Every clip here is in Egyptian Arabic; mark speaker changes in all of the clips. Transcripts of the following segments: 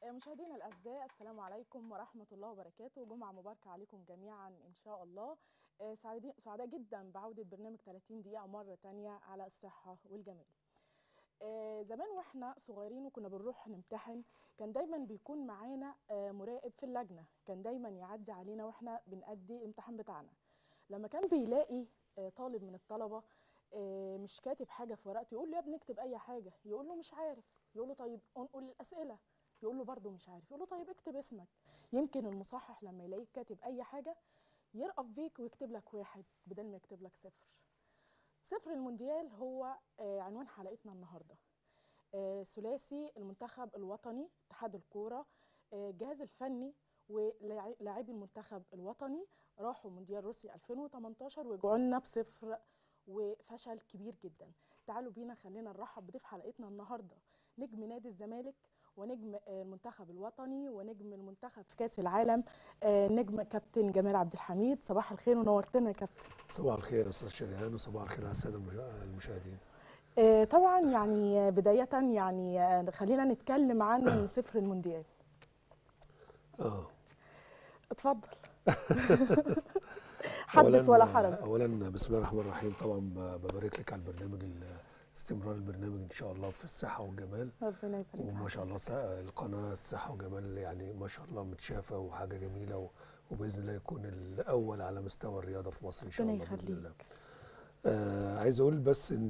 Speaker 1: مشاهدينا الاعزاء السلام عليكم ورحمه الله وبركاته جمعه مباركه عليكم جميعا ان شاء الله آه، سعيدين سعداء جدا بعوده برنامج 30 دقيقه مره تانية على الصحه والجمال آه، زمان واحنا صغيرين وكنا بنروح نمتحن كان دايما بيكون معانا آه، مراقب في اللجنه كان دايما يعدي علينا واحنا بنأدي الامتحان بتاعنا لما كان بيلاقي آه، طالب من الطلبه آه، مش كاتب حاجه في ورقته يقول له يا ابني اكتب اي حاجه يقول له مش عارف يقول له طيب انقل الاسئله يقول له برضه مش عارف يقول له طيب اكتب اسمك يمكن المصحح لما يلاقيك كاتب اي حاجه يرقف بيك ويكتب لك واحد بدل ما يكتب لك صفر صفر المونديال هو آه، عنوان حلقتنا النهارده آه، ثلاثي المنتخب الوطني اتحاد الكوره آه، الجهاز الفني ولاعبي المنتخب الوطني راحوا مونديال روسيا 2018 ورجعوا لنا بصفر وفشل كبير جدا تعالوا بينا خلينا نرحب بضيف حلقتنا النهارده نجم نادي الزمالك ونجم آه، المنتخب الوطني ونجم المنتخب في كاس العالم آه، نجم كابتن جمال عبد الحميد صباح الخير ونورتنا يا كابتن
Speaker 2: صباح الخير يا استاذ شريهان وصباح الخير على الساده المشا- المشاهدين
Speaker 1: آه، طبعا يعني آه، بداية يعني آه، خلينا نتكلم عن صفر المونديال
Speaker 2: اه
Speaker 1: اتفضل حدث ولا
Speaker 2: أولاً-
Speaker 1: حرج
Speaker 2: اولا بسم الله الرحمن الرحيم طبعا ب- ببارك لك على البرنامج ال- استمرار البرنامج ان شاء الله في الصحه والجمال
Speaker 1: ربنا يبارك
Speaker 2: وما
Speaker 1: فيك.
Speaker 2: شاء الله س- القناه الصحه والجمال يعني ما شاء الله متشافه وحاجه جميله و- وباذن الله يكون الاول على مستوى الرياضه في مصر ان شاء
Speaker 1: ربنا
Speaker 2: الله باذن الله
Speaker 1: يخليك
Speaker 2: آه عايز اقول بس ان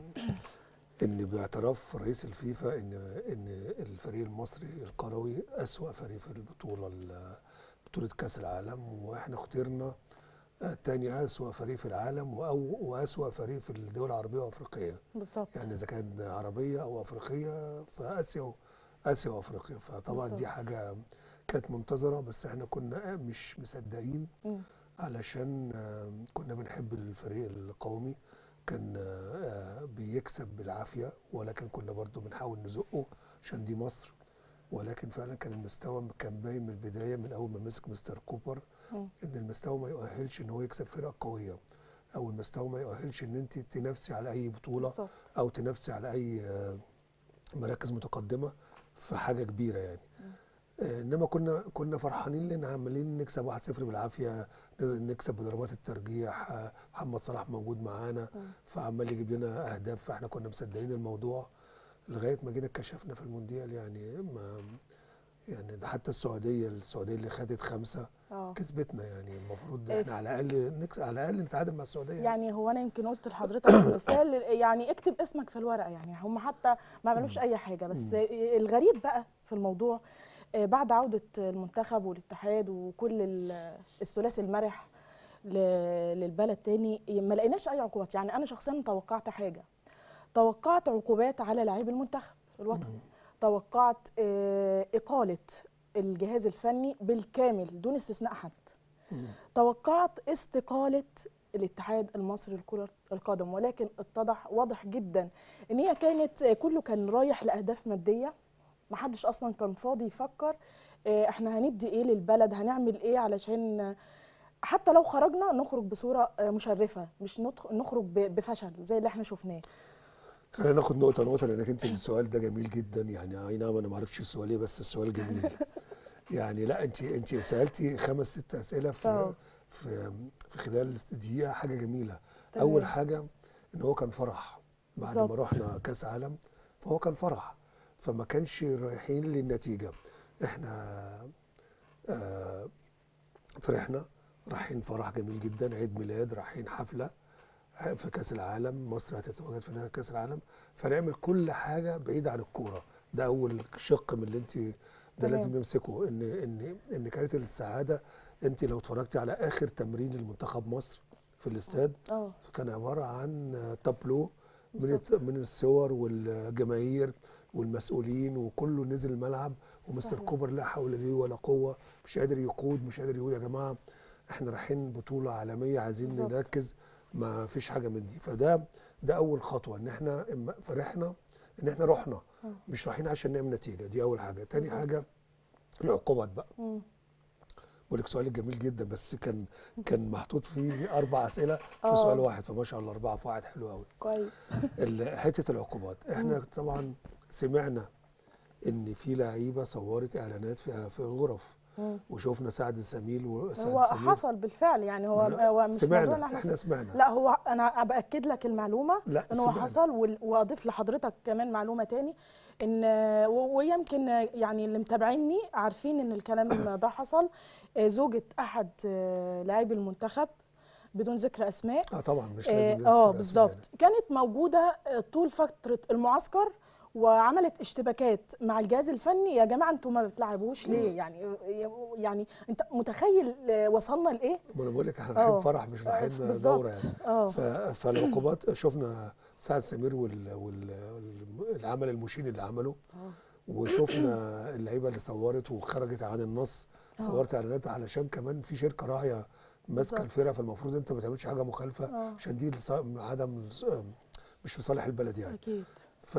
Speaker 2: ان باعتراف رئيس الفيفا ان ان الفريق المصري القروي اسوا فريق في البطوله ال- بطوله كاس العالم واحنا اخترنا آه، تاني اسوا فريق في العالم وأو واسوا فريق في الدول العربيه وافريقيه
Speaker 1: بالظبط
Speaker 2: يعني اذا كانت عربيه او افريقيه فاسيا و- اسيا وافريقيا فطبعا دي
Speaker 1: بالظبط.
Speaker 2: حاجه كانت منتظره بس احنا كنا مش مصدقين
Speaker 1: مم.
Speaker 2: علشان آه، كنا بنحب الفريق القومي كان آه، بيكسب بالعافية ولكن كنا برضو بنحاول نزقه عشان دي مصر ولكن فعلا كان المستوى كان باين من البداية من أول ما مسك مستر كوبر
Speaker 1: مم.
Speaker 2: إن المستوى ما يؤهلش إن هو يكسب فرقة قوية أو المستوى ما يؤهلش إن أنت تنافسي على أي بطولة
Speaker 1: بالظبط
Speaker 2: أو تنافسي على أي آه، مراكز متقدمة في حاجة كبيرة يعني آه، انما كنا كنا فرحانين لان عمالين نكسب 1-0 بالعافيه نكسب بضربات الترجيح آه، محمد صلاح موجود معانا
Speaker 1: مم.
Speaker 2: فعمال يجيب لنا اهداف فاحنا كنا مصدقين الموضوع لغايه ما جينا اتكشفنا في المونديال يعني ما يعني ده حتى السعوديه السعوديه اللي خدت خمسه
Speaker 1: اه
Speaker 2: كسبتنا يعني المفروض
Speaker 1: إيه.
Speaker 2: احنا على الاقل نكسب على الاقل نتعادل مع السعوديه
Speaker 1: يعني هو انا يمكن قلت لحضرتك مثال يعني اكتب اسمك في الورقه يعني هم حتى ما عملوش اي حاجه بس
Speaker 2: مم.
Speaker 1: الغريب بقى في الموضوع آه، بعد عوده المنتخب والاتحاد وكل ال- الثلاثي المرح ل- للبلد تاني ما لقيناش اي عقوبات يعني انا شخصيا توقعت حاجه توقعت عقوبات على لاعبي المنتخب الوطني توقعت آه، اقاله الجهاز الفني بالكامل دون استثناء حد
Speaker 2: مم.
Speaker 1: توقعت استقالة الاتحاد المصري لكرة القدم ولكن اتضح واضح جدا ان هي كانت كله كان رايح لاهداف ماديه محدش اصلا كان فاضي يفكر آه، احنا هندي ايه للبلد هنعمل ايه علشان آه، حتى لو خرجنا نخرج بصوره آه، مشرفه مش ندخ- نخرج ب- بفشل زي اللي احنا شفناه
Speaker 2: خلينا ناخد نقطة نقطة لأنك أنت السؤال ده جميل جدا يعني أي نعم أنا ما أعرفش السؤال إيه بس السؤال جميل يعني لا أنت أنت سألتي خمس ست أسئلة في
Speaker 1: آه.
Speaker 2: في في خلال دقيقة حاجة جميلة
Speaker 1: تمام.
Speaker 2: أول حاجة إن هو كان فرح بعد ما
Speaker 1: بالظبط.
Speaker 2: رحنا كأس عالم فهو كان فرح فما كانش رايحين للنتيجة إحنا آه فرحنا رايحين فرح جميل جدا عيد ميلاد رايحين حفلة في كاس العالم مصر هتتواجد في نهائي كاس العالم فنعمل كل حاجه بعيده عن الكوره ده اول شق من اللي انت ده
Speaker 1: تمام.
Speaker 2: لازم نمسكه ان ان ان كانت السعاده انت لو اتفرجتي على اخر تمرين لمنتخب مصر في الاستاد
Speaker 1: اه
Speaker 2: كان عباره عن تابلو من
Speaker 1: بالظبط.
Speaker 2: الت- من الصور والجماهير والمسؤولين وكله نزل الملعب ومستر
Speaker 1: صحيح.
Speaker 2: كوبر لا حول ليه ولا قوه مش قادر يقود مش قادر يقول يا جماعه احنا رايحين بطوله عالميه عايزين
Speaker 1: بالظبط.
Speaker 2: نركز ما فيش حاجه من دي فده ده اول خطوه ان احنا اما فرحنا ان احنا رحنا
Speaker 1: آه.
Speaker 2: مش رايحين عشان نعمل نتيجه دي اول حاجه تاني
Speaker 1: بالظبط.
Speaker 2: حاجه العقوبات بقى
Speaker 1: مم.
Speaker 2: بقول لك سؤالك جميل جدا بس كان كان محطوط فيه اربع اسئله في
Speaker 1: آه.
Speaker 2: سؤال واحد فما شاء الله اربعه في واحد حلو قوي
Speaker 1: كويس
Speaker 2: ال- حته العقوبات احنا طبعا سمعنا ان في لعيبه صورت اعلانات في في غرف
Speaker 1: مم.
Speaker 2: وشفنا سعد سميل وسعد
Speaker 1: هو
Speaker 2: سمير
Speaker 1: حصل بالفعل يعني هو
Speaker 2: أنا
Speaker 1: هو مش موضوع إن
Speaker 2: سمعنا
Speaker 1: احنا
Speaker 2: احنا سمعنا
Speaker 1: لا هو انا باكد لك المعلومه
Speaker 2: لا
Speaker 1: ان هو
Speaker 2: سمعنا.
Speaker 1: حصل وال- واضيف لحضرتك كمان معلومه تاني ان و- ويمكن يعني اللي متابعيني عارفين ان الكلام ده حصل آه، زوجة احد آه، لاعبي المنتخب بدون ذكر اسماء
Speaker 2: اه طبعا مش
Speaker 1: اه
Speaker 2: لازم
Speaker 1: آه،
Speaker 2: نذكر أسماء
Speaker 1: بالظبط كانت موجوده آه، طول فتره المعسكر وعملت اشتباكات مع الجهاز الفني يا جماعه انتوا ما بتلعبوش ليه يعني يعني انت متخيل آه، وصلنا لايه
Speaker 2: يعني. ما انا بقول لك احنا رايحين
Speaker 1: آه.
Speaker 2: فرح مش رايحين
Speaker 1: بالظبط.
Speaker 2: دوره يعني
Speaker 1: اه
Speaker 2: ف- فالعقوبات شفنا سعد سمير وال- وال- والعمل المشين اللي عمله
Speaker 1: آه.
Speaker 2: وشفنا اللعيبه اللي صورت وخرجت عن النص
Speaker 1: آه.
Speaker 2: صورت اعلانات علشان كمان في شركه راعيه ماسكه
Speaker 1: بالظبط.
Speaker 2: الفرقه فالمفروض انت ما تعملش حاجه مخالفه
Speaker 1: آه.
Speaker 2: عشان دي لص- عدم مش في صالح البلد يعني
Speaker 1: اكيد
Speaker 2: ف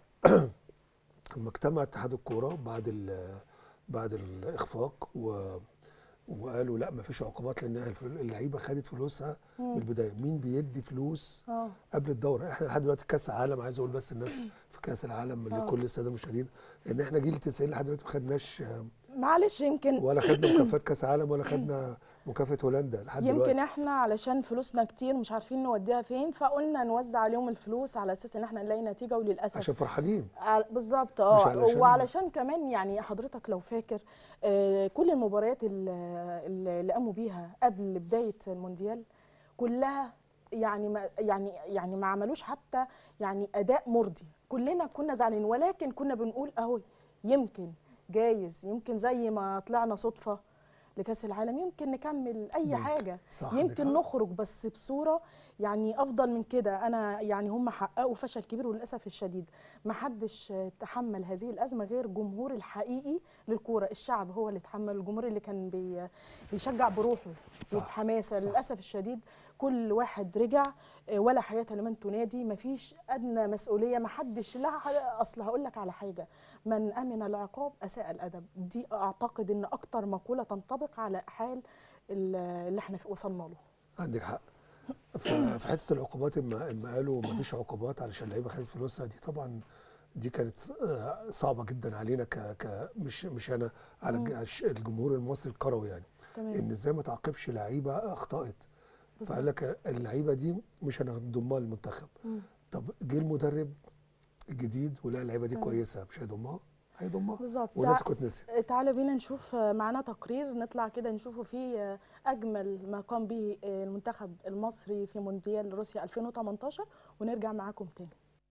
Speaker 2: لما اجتمع اتحاد الكوره بعد ال- بعد الاخفاق و وقالوا لا ما فيش عقوبات لان الف- اللعيبه خدت فلوسها من
Speaker 1: مم.
Speaker 2: البدايه مين بيدي فلوس
Speaker 1: اه
Speaker 2: قبل الدوره احنا لحد دلوقتي كاس عالم عايز اقول بس الناس في كاس العالم
Speaker 1: آه.
Speaker 2: لكل الساده المشاهدين ان احنا جيل 90 لحد دلوقتي ما خدناش آه،
Speaker 1: معلش يمكن
Speaker 2: ولا خدنا مكافاه كاس عالم ولا خدنا مكافاه هولندا لحد
Speaker 1: يمكن
Speaker 2: دلوقتي
Speaker 1: احنا علشان فلوسنا كتير مش عارفين نوديها فين فقلنا نوزع عليهم الفلوس على اساس ان احنا نلاقي نتيجه وللاسف
Speaker 2: عشان فرحانين
Speaker 1: على- بالظبط
Speaker 2: مش
Speaker 1: اه
Speaker 2: علشان-
Speaker 1: وعلشان كمان يعني حضرتك لو فاكر آه كل المباريات ال- ال- اللي قاموا بيها قبل بدايه المونديال كلها يعني ما يعني يعني ما عملوش حتى يعني اداء مرضي كلنا كنا زعلانين ولكن كنا بنقول اهو يمكن جايز يمكن زي ما طلعنا صدفه لكاس العالم يمكن نكمل اي
Speaker 2: ممكن.
Speaker 1: حاجه
Speaker 2: صح عندك
Speaker 1: يمكن
Speaker 2: حق.
Speaker 1: نخرج بس بصوره يعني افضل من كده انا يعني هم حققوا فشل كبير وللاسف الشديد ما حدش تحمل هذه الازمه غير الجمهور الحقيقي للكوره الشعب هو اللي تحمل الجمهور اللي كان بي بيشجع بروحه
Speaker 2: صح،
Speaker 1: وبحماسه
Speaker 2: صح.
Speaker 1: للاسف الشديد كل واحد رجع آه، ولا حياه لمن تنادي ما فيش ادنى مسؤوليه ما حدش لا ح- اصل هقول لك على حاجه من امن العقاب اساء الادب دي اعتقد ان اكتر مقوله تنطبق على حال ال- اللي احنا في- وصلنا له
Speaker 2: عندك حق ف- في حته العقوبات اما اما قالوا ما فيش عقوبات علشان اللعيبه خدت فلوسها دي طبعا دي كانت آه، صعبه جدا علينا ك, ك مش مش انا على الج- الش- الجمهور المصري الكروي يعني
Speaker 1: تمام
Speaker 2: ان ازاي ما تعاقبش لعيبه اخطات
Speaker 1: بالظبط.
Speaker 2: فقال لك اللعيبه دي مش هنضمها للمنتخب
Speaker 1: مم.
Speaker 2: طب جه المدرب الجديد ولقى اللعيبه دي
Speaker 1: تمام.
Speaker 2: كويسه مش هيضمها هيضمها
Speaker 1: بالظبط
Speaker 2: والناس
Speaker 1: تع-
Speaker 2: كنت نسيت
Speaker 1: تعالى بينا نشوف معانا تقرير نطلع كده نشوفه فيه اجمل ما قام به المنتخب المصري في مونديال روسيا 2018 ونرجع معاكم تاني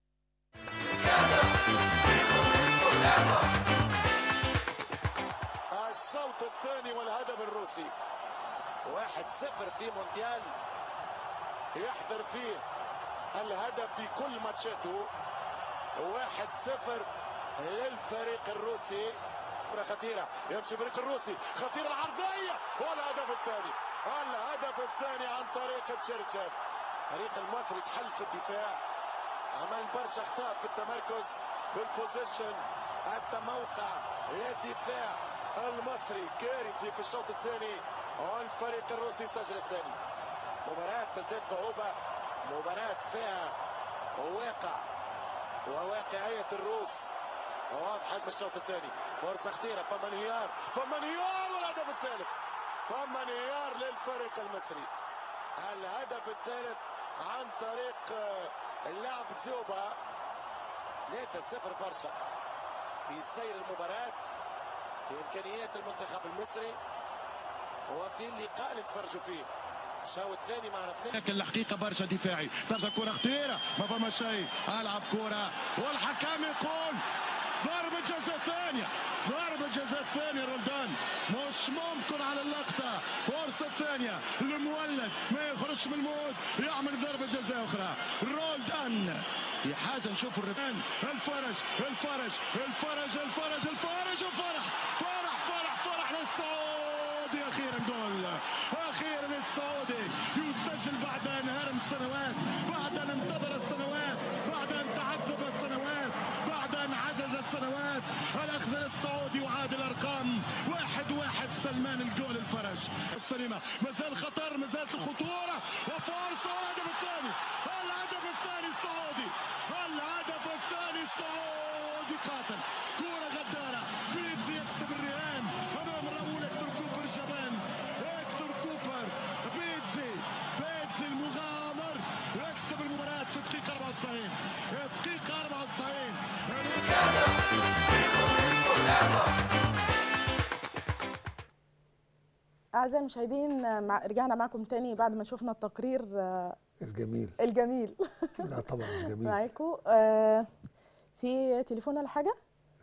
Speaker 3: الشوط الثاني والهدف الروسي واحد صفر في مونديال يحضر فيه الهدف في كل ماتشاته واحد صفر للفريق الروسي كرة خطيرة يمشي الفريق الروسي خطيرة العرضية والهدف الثاني الهدف الثاني عن طريق تشيرشيف الفريق المصري تحل في الدفاع عمل برشا اخطاء في التمركز في البوزيشن التموقع للدفاع المصري كارثي في الشوط الثاني والفريق الروسي سجل الثاني مباراة تزداد صعوبة مباراة فيها واقع وواقعية الروس واضحة في الشوط الثاني فرصة خطيرة فما انهيار فما انهيار والهدف الثالث فما انهيار للفريق المصري الهدف الثالث عن طريق آه، اللاعب زوبا 3-0 برشا في سير المباراة بإمكانيات المنتخب المصري وفي اللقاء اللي نتفرجوا فيه الشوط الثاني ما عرفناش
Speaker 4: لكن الحقيقة برشا دفاعي ترجع كرة خطيرة ما فما شيء ألعب كرة والحكم يقول ضربة جزاء ثانية ضربة جزاء ثانية رولدان مش ممكن على اللقطة فرصة ثانية المولد ما يخرجش من المود يعمل ضربة جزاء أخرى رولدان يا حاجة نشوف الركان الفرج الفرج الفرج الفرج الفرج وفرح فرح فرح فرح للسعودي أخيرا جول أخيرا السعودي يسجل بعد أن هرم السنوات بعد أن انتظر السنوات بعد أن تعذب السنوات بعد أن عجز السنوات الأخضر السعودي يعادل أرقام واحد واحد سلمان الجول الفرج سليمة مازال خطر ما زالت الخطورة وفرصة والهدف الثاني الهدف الثاني السعودي الهدف الثاني السعودي قاتل كرة
Speaker 1: اعزائي المشاهدين آه، مع رجعنا معكم تاني بعد ما شفنا التقرير آه،
Speaker 2: الجميل
Speaker 1: الجميل
Speaker 2: لا طبعا مش جميل
Speaker 1: معاكم آه، في تليفون ولا حاجه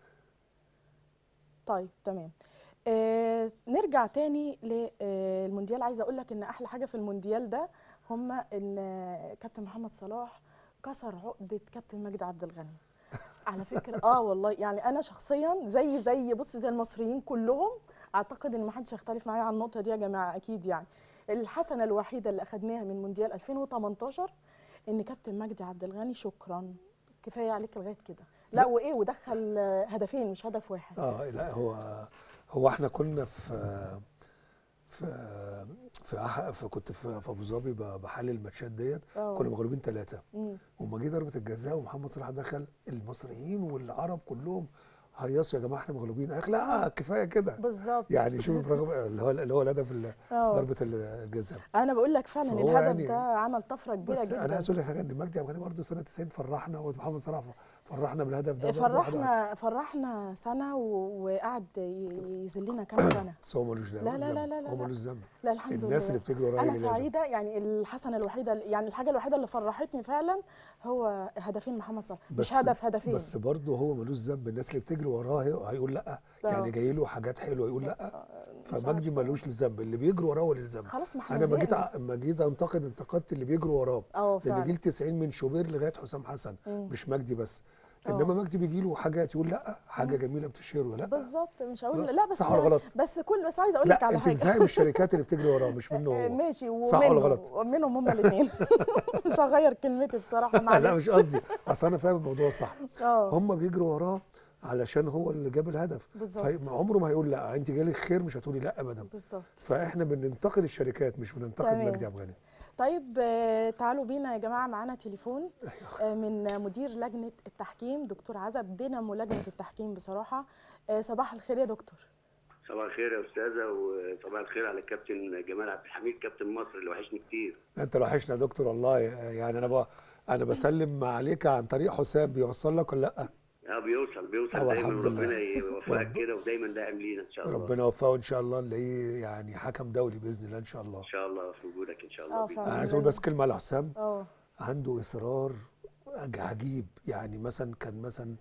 Speaker 1: طيب تمام آه، نرجع تاني للمونديال عايزه اقول لك ان احلى حاجه في المونديال ده هم ان آه، كابتن محمد صلاح كسر عقده كابتن مجدي عبد الغني على فكره اه والله يعني انا شخصيا زي زي بص زي المصريين كلهم اعتقد ان ما حدش هيختلف معايا على النقطه دي يا جماعه اكيد يعني الحسنه الوحيده اللي اخدناها من مونديال 2018 ان كابتن مجدي عبد الغني شكرا كفايه عليك لغايه كده لا وايه ودخل آه، هدفين مش هدف واحد
Speaker 2: اه لا هو هو احنا كنا في في في, أح- في كنت في, في ابو ظبي ب- بحلل الماتشات ديت
Speaker 1: آه.
Speaker 2: كنا مغلوبين ثلاثه
Speaker 1: مم.
Speaker 2: وما جه ضربه الجزاء ومحمد صلاح دخل المصريين والعرب كلهم هيصوا يا جماعه احنا مغلوبين قال لك لا كفايه كده
Speaker 1: بالظبط
Speaker 2: يعني شوف رغم اللي هو اللي هو الهدف ال-
Speaker 1: آه.
Speaker 2: ضربه الجزاء
Speaker 1: انا بقول لك فعلا
Speaker 2: فهو
Speaker 1: الهدف
Speaker 2: يعني-
Speaker 1: ده عمل طفره كبيره
Speaker 2: بس
Speaker 1: جدا
Speaker 2: انا عايز اقول لك حاجه ان مجدي عبد الغني برضه سنه 90 فرحنا ومحمد صلاح فرحنا بالهدف ده برضه واحد واحد.
Speaker 1: فرحنا فرحنا سنه و- وقعد ي- يذلنا كام سنه
Speaker 2: بس هو ملوش
Speaker 1: لا- لا- لا-
Speaker 2: ذنب.
Speaker 1: لا- لا-
Speaker 2: هو
Speaker 1: لا.
Speaker 2: ملوش ذنب
Speaker 1: لا الحمد
Speaker 2: الناس
Speaker 1: لله
Speaker 2: اللي بتجري وراه هي
Speaker 1: انا
Speaker 2: اللي لازم.
Speaker 1: سعيده يعني الحسنه الوحيده يعني الحاجه الوحيده اللي فرحتني فعلا هو هدفين محمد صلاح مش هدف هدفين
Speaker 2: بس برضه هو ملوش ذنب الناس اللي بتجري وراه هي- هيقول لا
Speaker 1: آه.
Speaker 2: يعني جاي له حاجات حلوه يقول لا
Speaker 1: مش
Speaker 2: فمجدي
Speaker 1: عارفة.
Speaker 2: ملوش ذنب اللي بيجري وراه هو اللي ذنب
Speaker 1: خلاص ما احنا
Speaker 2: انا ما جيت
Speaker 1: زهقنا.
Speaker 2: ع- ما جيت انتقد انتقدت اللي بيجروا وراه
Speaker 1: اه
Speaker 2: لان
Speaker 1: فعلا
Speaker 2: جيل 90 من شوبير لغايه حسام حسن
Speaker 1: مم.
Speaker 2: مش مجدي بس
Speaker 1: آه.
Speaker 2: انما مجدي بيجي له حاجات يقول لا حاجه جميله بتشهره لا
Speaker 1: بالظبط مش هقول
Speaker 2: لا،
Speaker 1: لا بس
Speaker 2: صح ولا غلط؟
Speaker 1: بس كل بس عايزه اقول لك
Speaker 2: لا
Speaker 1: على
Speaker 2: انت
Speaker 1: حاجه
Speaker 2: ازاي من الشركات اللي بتجري وراه مش منه
Speaker 1: آه،
Speaker 2: هو
Speaker 1: ماشي ومنه
Speaker 2: صح ولا غلط؟
Speaker 1: منهم هما الاثنين مش هغير كلمتي بصراحه معلش
Speaker 2: لا مش قصدي اصل انا فاهم الموضوع صح
Speaker 1: اه
Speaker 2: هم بيجروا وراه علشان هو اللي جاب الهدف
Speaker 1: بالظبط.
Speaker 2: فهي- عمره ما هيقول لا انت جالك خير مش هتقولي لا ابدا
Speaker 1: بالظبط
Speaker 2: فاحنا بننتقد الشركات مش بننتقد
Speaker 1: تمام.
Speaker 2: مجدي عبد الغني
Speaker 1: طيب آه، تعالوا بينا يا جماعه معانا تليفون آه، من مدير لجنه التحكيم دكتور عزب دينامو لجنه التحكيم بصراحه آه، صباح الخير يا دكتور
Speaker 5: صباح الخير يا استاذه وصباح الخير على الكابتن جمال عبد الحميد كابتن مصر اللي وحشني كتير
Speaker 2: انت لو وحشنا يا دكتور والله يعني انا بقى انا بسلم عليك عن طريق حسام بيوصل لك ولا لا
Speaker 5: اه بيوصل بيوصل
Speaker 2: طبعا
Speaker 5: دايما
Speaker 2: الحمد لله.
Speaker 5: وربنا يوفقك كده ودايما داعم لينا ان شاء الله
Speaker 2: ربنا يوفقه ان شاء الله نلاقيه يعني حكم دولي باذن الله ان شاء الله
Speaker 5: ان شاء الله في وجودك ان شاء
Speaker 1: اه
Speaker 5: الله بإذن
Speaker 1: فعلا.
Speaker 2: انا عايز اقول بس كلمه على حسام
Speaker 1: اه
Speaker 2: عنده اصرار عجيب يعني مثلا كان مثلا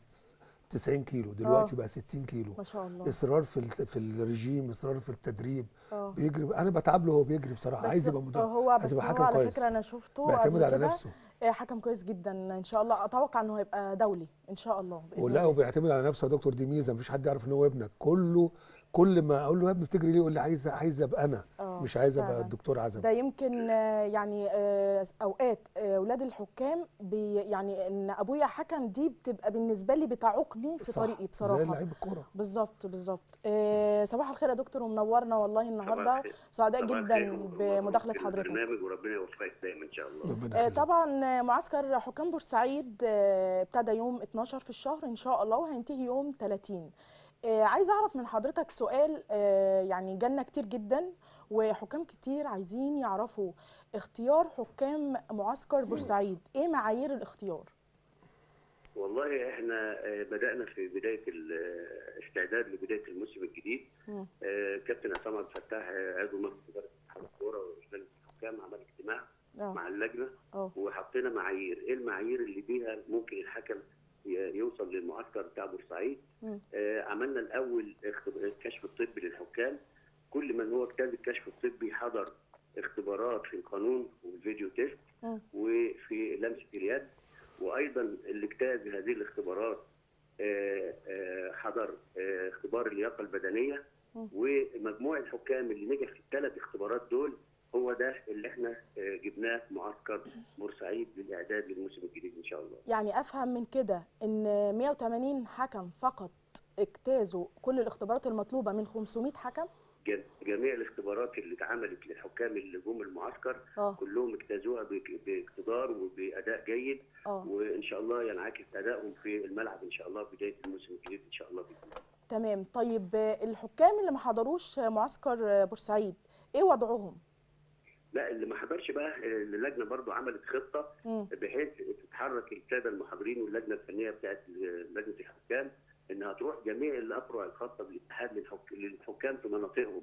Speaker 2: 90 كيلو دلوقتي
Speaker 1: آه.
Speaker 2: بقى 60 كيلو
Speaker 1: ما شاء الله
Speaker 2: اصرار في ال- في الرجيم اصرار في التدريب
Speaker 1: اه
Speaker 2: بيجري انا بتعب له وهو بيجري بصراحه
Speaker 1: بس
Speaker 2: عايز يبقى مدرب
Speaker 1: هو
Speaker 2: عايز
Speaker 1: بس
Speaker 2: يبقى
Speaker 1: هو
Speaker 2: حكم
Speaker 1: على
Speaker 2: كويس
Speaker 1: فكره انا شفته
Speaker 2: بيعتمد
Speaker 1: قبل
Speaker 2: على
Speaker 1: كده،
Speaker 2: نفسه
Speaker 1: آه، حكم كويس جدا ان شاء الله اتوقع انه هيبقى دولي ان شاء الله باذن
Speaker 2: ولا
Speaker 1: الله
Speaker 2: وبيعتمد على نفسه يا دكتور دي ميزه مفيش حد يعرف ان هو ابنك كله كل ما اقول له يا ابني بتجري ليه يقول لي عايز عايز ابقى انا
Speaker 1: آه،
Speaker 2: مش عايز ابقى
Speaker 1: فعلاً.
Speaker 2: الدكتور عزم
Speaker 1: ده يمكن آه، يعني آه، اوقات آه، اولاد الحكام بي يعني ان ابويا حكم دي بتبقى بالنسبه لي بتعوقني في
Speaker 2: صح،
Speaker 1: طريقي
Speaker 2: زي
Speaker 1: بصراحه
Speaker 2: لعيب الكوره
Speaker 1: بالظبط بالظبط آه، صباح الخير يا دكتور ومنورنا والله النهارده
Speaker 5: الخير.
Speaker 1: سعداء
Speaker 5: صباح
Speaker 1: جدا
Speaker 5: الخير
Speaker 1: بمداخله
Speaker 5: ومبروك
Speaker 1: حضرتك
Speaker 5: البرنامج وربنا يوفقك دايما ان شاء الله
Speaker 2: ربنا
Speaker 1: آه،
Speaker 2: يخليك.
Speaker 1: طبعا آه، معسكر حكام بورسعيد آه، ابتدى يوم 12 في الشهر ان شاء الله وهينتهي يوم 30 آه، عايزه اعرف من حضرتك سؤال آه، يعني جالنا كتير جدا وحكام كتير عايزين يعرفوا اختيار حكام معسكر بورسعيد ايه معايير الاختيار
Speaker 5: والله احنا آه، بدانا في بدايه الاستعداد لبدايه الموسم الجديد
Speaker 1: مم.
Speaker 5: آه، كابتن عصام عبد الفتاح آه، عضو مجلس اداره اتحاد الكوره ولجنه الحكام عمل اجتماع
Speaker 1: اه
Speaker 5: مع اللجنه
Speaker 1: اه
Speaker 5: وحطينا معايير ايه المعايير اللي بيها ممكن الحكم ي- يوصل للمعسكر بتاع بورسعيد
Speaker 1: مم.
Speaker 5: آه عملنا الاول اختب- الكشف الطبي للحكام كل من هو اجتاز الكشف الطبي حضر اختبارات في القانون والفيديو تيست
Speaker 1: مم.
Speaker 5: وفي لمسه اليد وايضا اللي اجتاز هذه الاختبارات آه، آه، حضر آه، اختبار اللياقه البدنيه
Speaker 1: مم.
Speaker 5: ومجموع الحكام اللي نجح في الثلاث اختبارات دول هو ده اللي احنا آه، جبناه معسكر بورسعيد للاعداد للموسم الجديد ان شاء الله.
Speaker 1: يعني افهم من كده ان 180 حكم فقط اجتازوا كل الاختبارات المطلوبه من 500 حكم
Speaker 5: ج- جميع الاختبارات اللي اتعملت للحكام اللي جم المعسكر
Speaker 1: اه
Speaker 5: كلهم اجتازوها بك- باقتدار وباداء جيد
Speaker 1: اه
Speaker 5: وان شاء الله ينعكس ادائهم في الملعب ان شاء الله بدايه الموسم الجديد ان شاء الله باذن الله.
Speaker 1: تمام طيب آه، الحكام اللي ما حضروش معسكر آه، بورسعيد ايه وضعهم
Speaker 5: لا اللي ما حضرش بقى اللجنه برضو عملت خطه
Speaker 1: مم.
Speaker 5: بحيث تتحرك الساده المحاضرين واللجنه الفنيه بتاعت لجنه الحكام انها تروح جميع الافرع الخاصه بالاتحاد للحك- للحكام في مناطقهم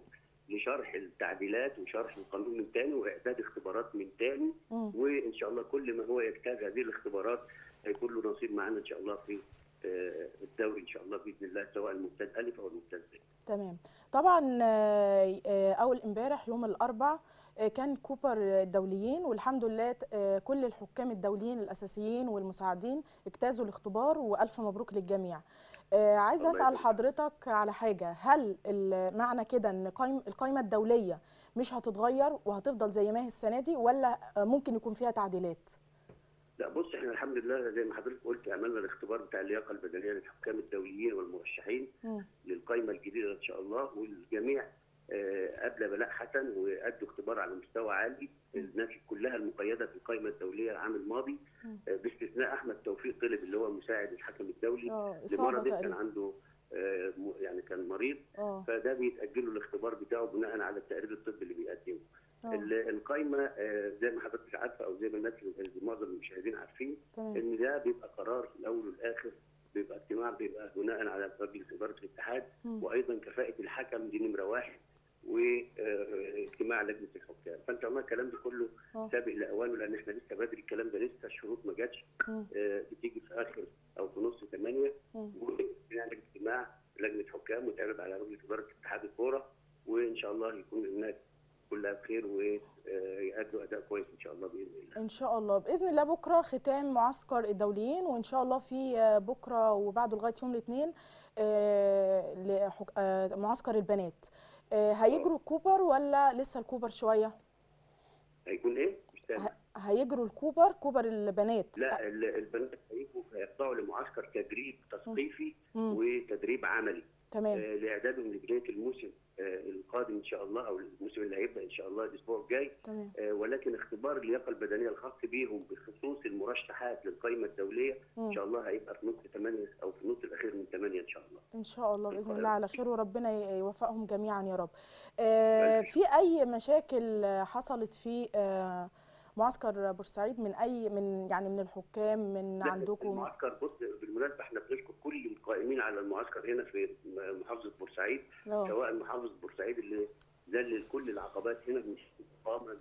Speaker 5: لشرح التعديلات وشرح القانون من تاني واعداد اختبارات من تاني
Speaker 1: مم.
Speaker 5: وان شاء الله كل ما هو يجتاز هذه الاختبارات هيكون له نصيب معانا ان شاء الله في آه، الدوري ان شاء الله باذن الله سواء الممتاز الف او الممتاز ب.
Speaker 1: تمام طبعا آه، آه، اول امبارح يوم الاربع آه، كان كوبر الدوليين والحمد لله آه، كل الحكام الدوليين الاساسيين والمساعدين اجتازوا الاختبار والف مبروك للجميع آه، عايزه
Speaker 5: الله
Speaker 1: اسال
Speaker 5: يبارك.
Speaker 1: حضرتك على حاجه هل ال- معنى كده ان قايم القائمه الدوليه مش هتتغير وهتفضل زي ما هي السنه دي ولا آه، ممكن يكون فيها تعديلات
Speaker 5: لا بص احنا الحمد لله زي ما حضرتك قلت عملنا الاختبار بتاع اللياقه البدنيه للحكام الدوليين والمرشحين
Speaker 1: مم.
Speaker 5: للقائمه الجديده ان شاء الله والجميع آه، قبل بلاء حسن وادوا اختبار على مستوى عالي الناس كلها المقيده في القائمه الدوليه العام الماضي
Speaker 1: مم.
Speaker 5: آه، باستثناء احمد توفيق طلب اللي هو مساعد الحكم الدولي
Speaker 1: اه اصابه
Speaker 5: لمرض كان
Speaker 1: تقريبا
Speaker 5: عنده آه، م- يعني كان مريض
Speaker 1: اه
Speaker 5: فده بيتاجل له الاختبار بتاعه بناء على التقرير الطبي اللي بيقدمه.
Speaker 1: آه،
Speaker 5: ال- القائمه آه، زي ما حضرتك عارفه او زي ما الناس معظم المشاهدين عارفين
Speaker 1: تمام
Speaker 5: ان ده بيبقى قرار في الاول والاخر بيبقى اجتماع بيبقى بناء على مجلس اداره الاتحاد
Speaker 1: مم.
Speaker 5: وايضا كفاءه الحكم دي نمره واحد واجتماع لجنه الحكام فان شاء الله الكلام ده كله
Speaker 1: آه.
Speaker 5: سابق لاوانه لان احنا لسه بدري الكلام ده لسه الشروط ما جاتش
Speaker 1: مم.
Speaker 5: آه، بتيجي في اخر او في نص ثمانيه
Speaker 1: مم.
Speaker 5: ونعمل اجتماع لجنه حكام وتعرض على مجلس اداره اتحاد الكوره وان شاء الله يكون الناس كلها بخير ويأدوا اداء كويس ان شاء الله باذن الله.
Speaker 1: ان شاء الله باذن الله بكره ختام معسكر الدوليين وان شاء الله في آه، بكره وبعده لغايه يوم الاثنين معسكر البنات آه، هيجروا الكوبر ولا لسه الكوبر شويه
Speaker 5: هيكون ايه؟ مش سامع.
Speaker 1: ه- هيجروا الكوبر كوبر البنات
Speaker 5: لا ال- البنات هيجوا هيخضعوا لمعسكر تدريب تثقيفي
Speaker 1: مم.
Speaker 5: وتدريب عملي
Speaker 1: تمام
Speaker 5: آه، لاعدادهم لبدايه الموسم آه، القادم ان شاء الله او الموسم اللي هيبدا ان شاء الله الاسبوع الجاي
Speaker 1: تمام
Speaker 5: آه، ولكن اختبار اللياقه البدنيه الخاص بيهم بخصوص المرشحات للقائمه الدوليه
Speaker 1: مم.
Speaker 5: ان شاء الله هيبقى في نص 8 او في النص الاخير من 8 ان شاء الله.
Speaker 1: ان شاء الله باذن
Speaker 5: القاهرة.
Speaker 1: الله على خير وربنا ي- يوفقهم جميعا يا رب آه، في اي مشاكل آه، حصلت في آه، معسكر بورسعيد من اي من يعني من الحكام من
Speaker 5: لا،
Speaker 1: عندكم
Speaker 5: المعسكر بص بالمناسبه احنا بنشكر كل القائمين على المعسكر هنا في محافظه بورسعيد
Speaker 1: اه
Speaker 5: سواء محافظ بورسعيد اللي ذلل كل العقبات هنا من الاقامه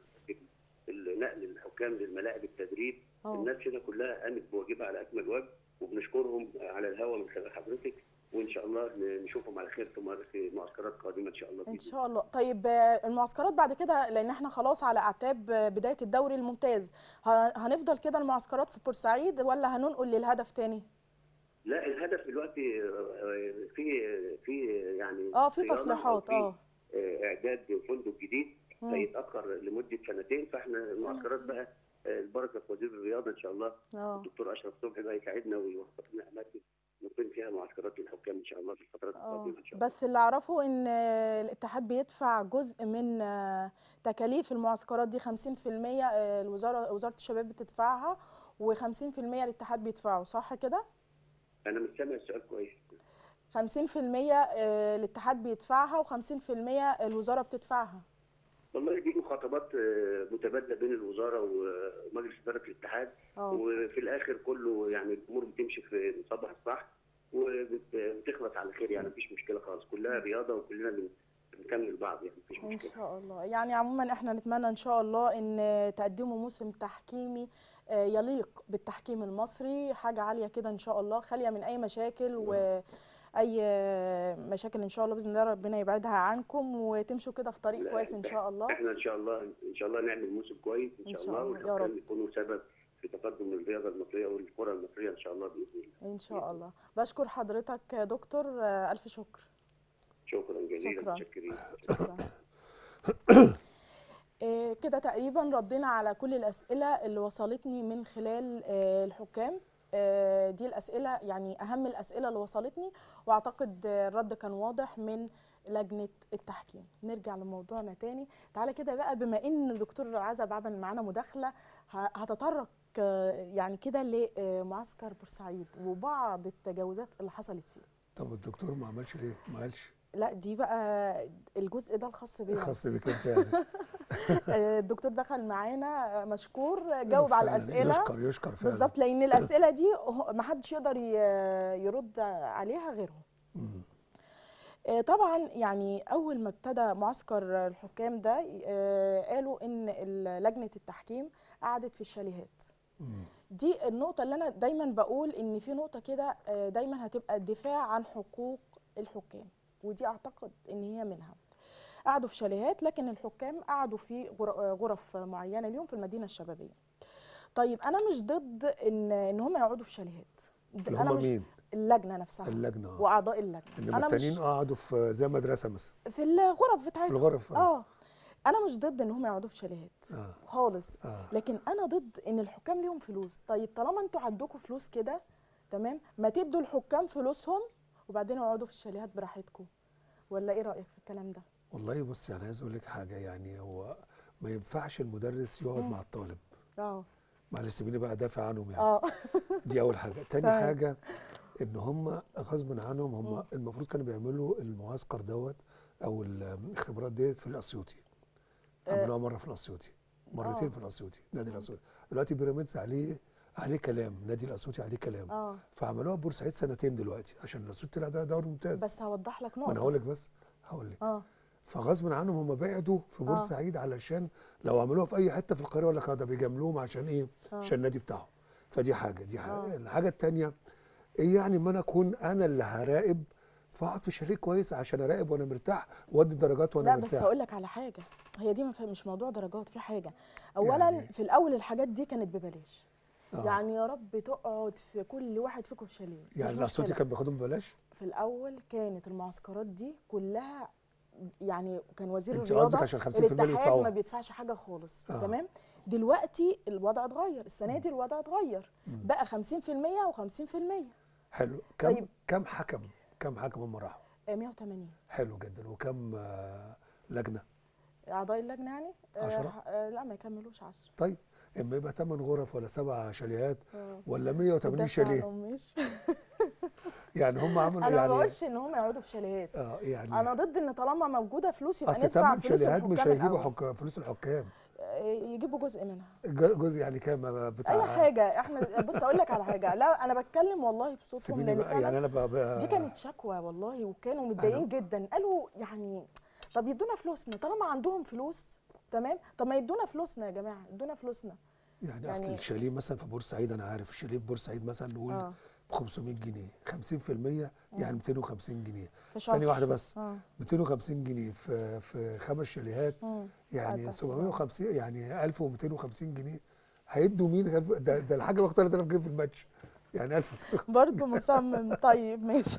Speaker 5: نقل الحكام للملاعب التدريب
Speaker 1: اه
Speaker 5: الناس هنا كلها قامت بواجبها على اكمل وجه وبنشكرهم على الهوا من خلال حضرتك وان شاء الله نشوفهم على خير في مع- في معسكرات قادمه ان شاء الله
Speaker 1: ان
Speaker 5: بإذن
Speaker 1: شاء الله طيب آه، المعسكرات بعد كده لان احنا خلاص على اعتاب آه، بدايه الدوري الممتاز ه- هنفضل كده المعسكرات في بورسعيد ولا هننقل للهدف تاني
Speaker 5: لا الهدف دلوقتي آه، في في يعني
Speaker 1: اه في
Speaker 5: صيانة أو
Speaker 1: تصليحات
Speaker 5: في
Speaker 1: اه
Speaker 5: آه، اعداد فندق جديد
Speaker 1: مم.
Speaker 5: هيتاخر لمده سنتين فاحنا المعسكرات بقى آه، البركه في وزير الرياضه ان شاء الله
Speaker 1: اه
Speaker 5: الدكتور اشرف صبحي بقى يساعدنا ويوفق لنا اماكن نقيم فيها معسكرات للحكام ان شاء الله في الفترات
Speaker 1: اه
Speaker 5: القادمه ان شاء الله
Speaker 1: بس اللي اعرفه ان آه، الاتحاد بيدفع جزء من آه، تكاليف المعسكرات دي 50% آه، الوزاره وزاره الشباب بتدفعها و50% الاتحاد بيدفعه صح كده
Speaker 5: انا مش سامع السؤال كويس
Speaker 1: 50% آه، الاتحاد بيدفعها و50% الوزاره بتدفعها
Speaker 5: والله دي مخاطبات آه، متبادله بين الوزاره ومجلس اداره الاتحاد
Speaker 1: اه
Speaker 5: وفي الاخر كله يعني الامور بتمشي في نصابها الصح وبتخلص على خير يعني مفيش مشكله خالص كلها رياضه وكلنا بن- بنكمل بعض يعني مفيش
Speaker 1: ان
Speaker 5: مشكله
Speaker 1: شاء الله يعني عموما احنا نتمنى ان شاء الله ان تقدموا موسم تحكيمي آه، يليق بالتحكيم المصري حاجه عاليه كده ان شاء الله خاليه من اي مشاكل واي آه، مشاكل ان شاء الله باذن الله ربنا يبعدها عنكم وتمشوا كده في طريق
Speaker 5: لا،
Speaker 1: كويس ان شاء الله
Speaker 5: احنا ان شاء الله ان شاء الله نعمل موسم كويس ان
Speaker 1: إن
Speaker 5: شاء
Speaker 1: شاء
Speaker 5: الله
Speaker 1: الله، يا
Speaker 5: والحكام
Speaker 1: رب.
Speaker 5: يكونوا سبب في تقدم الرياضه المصريه والكره المصريه ان شاء الله باذن الله
Speaker 1: ان شاء الله بشكر حضرتك يا دكتور آه، الف شكر
Speaker 5: شكرا جزيلا
Speaker 1: شكراً.
Speaker 5: متشكرين
Speaker 1: شكرا آه، كده تقريبا ردينا على كل الأسئلة اللي وصلتني من خلال آه، الحكام آه، دي الأسئلة يعني أهم الأسئلة اللي وصلتني وأعتقد آه، الرد كان واضح من لجنة التحكيم نرجع لموضوعنا تاني تعالى كده بقى بما إن دكتور عزب عمل معانا مداخلة ه- هتطرق آه، يعني كده لمعسكر بورسعيد وبعض التجاوزات اللي حصلت فيه
Speaker 2: طب الدكتور ما عملش ليه؟ ما قالش
Speaker 1: لا دي بقى الجزء ده الخاص بينا
Speaker 2: خاص بك انت يعني
Speaker 1: الدكتور دخل معانا مشكور جاوب على
Speaker 2: فعلاً،
Speaker 1: الاسئله
Speaker 2: يشكر يشكر فعلا
Speaker 1: بالظبط لان الاسئله دي هو- محدش يقدر ي- يرد عليها غيرهم
Speaker 2: مم.
Speaker 1: آه، طبعا يعني اول ما ابتدى معسكر الحكام ده آه، قالوا ان ال- لجنه التحكيم قعدت في الشاليهات
Speaker 2: مم.
Speaker 1: دي النقطه اللي انا دايما بقول ان في نقطه كده آه، دايما هتبقى الدفاع عن حقوق الحكام ودي اعتقد ان هي منها قعدوا في شاليهات لكن الحكام قعدوا في غر- آه، غرف معينه اليوم في المدينه الشبابيه طيب انا مش ضد ان ان هم يقعدوا في شاليهات
Speaker 2: اللي
Speaker 1: انا
Speaker 2: هم
Speaker 1: مش
Speaker 2: مين؟
Speaker 1: اللجنه نفسها
Speaker 2: اللجنه اه
Speaker 1: واعضاء اللجنه
Speaker 2: انما
Speaker 1: انا
Speaker 2: التانيين
Speaker 1: مش
Speaker 2: قعدوا في زي مدرسه مثلا
Speaker 1: في الغرف
Speaker 2: في
Speaker 1: بتاعتهم
Speaker 2: الغرف اه
Speaker 1: اه انا مش ضد ان هم يقعدوا في شاليهات
Speaker 2: اه,
Speaker 1: خالص
Speaker 2: آه.
Speaker 1: لكن انا ضد ان الحكام ليهم فلوس طيب طالما انتوا عندكم فلوس كده تمام ما تدوا الحكام فلوسهم وبعدين اقعدوا في الشاليهات براحتكم ولا ايه رايك في الكلام ده
Speaker 2: والله بص يعني عايز اقول لك حاجه يعني هو ما ينفعش المدرس يقعد
Speaker 1: مم.
Speaker 2: مع الطالب
Speaker 1: اه
Speaker 2: معلش سيبيني بقى ادافع عنهم يعني
Speaker 1: اه
Speaker 2: دي اول حاجه تاني
Speaker 1: تمام.
Speaker 2: حاجه ان هم غصب عنهم
Speaker 1: مم.
Speaker 2: هم المفروض كانوا بيعملوا المعسكر دوت او الخبرات ديت في الاسيوطي
Speaker 1: آه.
Speaker 2: عملوها مره في الاسيوطي مرتين
Speaker 1: آه.
Speaker 2: في الاسيوطي نادي الاسيوطي دلوقتي بيراميدز عليه عليه كلام نادي الاسيوطي عليه كلام
Speaker 1: اه
Speaker 2: فعملوها بورسعيد سنتين دلوقتي عشان الاسيوطي طلع ده دوري ممتاز
Speaker 1: بس هوضح لك
Speaker 2: ما انا
Speaker 1: نقطه
Speaker 2: هقول لك بس هقول لك
Speaker 1: اه
Speaker 2: فغصب عنهم هم بعدوا في
Speaker 1: آه.
Speaker 2: بورسعيد علشان لو عملوها في اي حته في القاهره يقول لك اه ده بيجاملوهم عشان ايه؟
Speaker 1: آه.
Speaker 2: عشان النادي بتاعهم فدي حاجه دي حاجه
Speaker 1: آه.
Speaker 2: الحاجه الثانيه ايه يعني ما انا اكون انا اللي هراقب فاقعد في شريك كويس عشان اراقب وانا مرتاح وادي درجات وانا
Speaker 1: لا بس
Speaker 2: مرتاح
Speaker 1: هقول لك على حاجه هي دي ما في- مش موضوع درجات في حاجه اولا
Speaker 2: يعني-
Speaker 1: في الاول الحاجات دي كانت ببلاش
Speaker 2: آه.
Speaker 1: يعني يا رب تقعد في كل واحد فيكم في شاليه مش
Speaker 2: يعني الاسيوطي
Speaker 1: مشكلة.
Speaker 2: كان بياخدهم ببلاش
Speaker 1: في الاول كانت المعسكرات دي كلها يعني كان وزير
Speaker 2: انت
Speaker 1: الرياضه
Speaker 2: قصدك عشان 50%
Speaker 1: الاتحاد ما
Speaker 2: بيدفعوها
Speaker 1: بيدفعش حاجه خالص
Speaker 2: آه.
Speaker 1: تمام دلوقتي الوضع اتغير السنه دي الوضع اتغير
Speaker 2: مم.
Speaker 1: بقى 50% و50%
Speaker 2: حلو كم
Speaker 1: طيب.
Speaker 2: كم حكم كم حكم هم راحوا
Speaker 1: 180
Speaker 2: حلو جدا وكم آه، لجنه
Speaker 1: اعضاء اللجنه يعني آه،
Speaker 2: عشرة؟
Speaker 1: آه، لا ما يكملوش 10
Speaker 2: طيب اما يبقى 8 غرف ولا سبع شاليهات
Speaker 1: آه.
Speaker 2: ولا 180
Speaker 1: بتدافع
Speaker 2: شاليه
Speaker 1: عنهم مش
Speaker 2: يعني هم عملوا
Speaker 1: انا ما
Speaker 2: يعني
Speaker 1: بقولش ان هم يقعدوا في شاليهات
Speaker 2: اه يعني
Speaker 1: انا ضد ان طالما موجوده فلوس يبقى
Speaker 2: اصل
Speaker 1: ندفع
Speaker 2: ثمان
Speaker 1: فلوس
Speaker 2: شاليهات مش
Speaker 1: الحكام
Speaker 2: هيجيبوا
Speaker 1: الأول.
Speaker 2: حك... فلوس الحكام
Speaker 1: آه، يجيبوا جزء منها
Speaker 2: ج- جزء يعني كام بتاع
Speaker 1: اي حاجه احنا بص اقول لك على حاجه لا انا بتكلم والله بصوتهم
Speaker 2: سيبيني
Speaker 1: لان
Speaker 2: بقى يعني
Speaker 1: فعلا
Speaker 2: انا بقى, بقى
Speaker 1: دي كانت شكوى والله وكانوا متضايقين جدا قالوا يعني طب يدونا فلوسنا طالما عندهم فلوس تمام طب ما يدونا فلوسنا يا جماعه يدونا فلوسنا
Speaker 2: يعني, اصل
Speaker 1: يعني-
Speaker 2: الشاليه مثلا في بورسعيد انا عارف الشاليه في بورسعيد مثلا نقول
Speaker 1: اه
Speaker 2: ب 500 جنيه 50% يعني 250 جنيه
Speaker 1: في شهر
Speaker 2: ثانيه واحده بس
Speaker 1: اه
Speaker 2: 250 جنيه في في خمس شاليهات
Speaker 1: مم.
Speaker 2: يعني
Speaker 1: ألف.
Speaker 2: 750 يعني 1250 جنيه هيدوا مين غير ده, ده الحاجه واخد 3000 جنيه في الماتش يعني 1250
Speaker 1: برضه مصمم طيب ماشي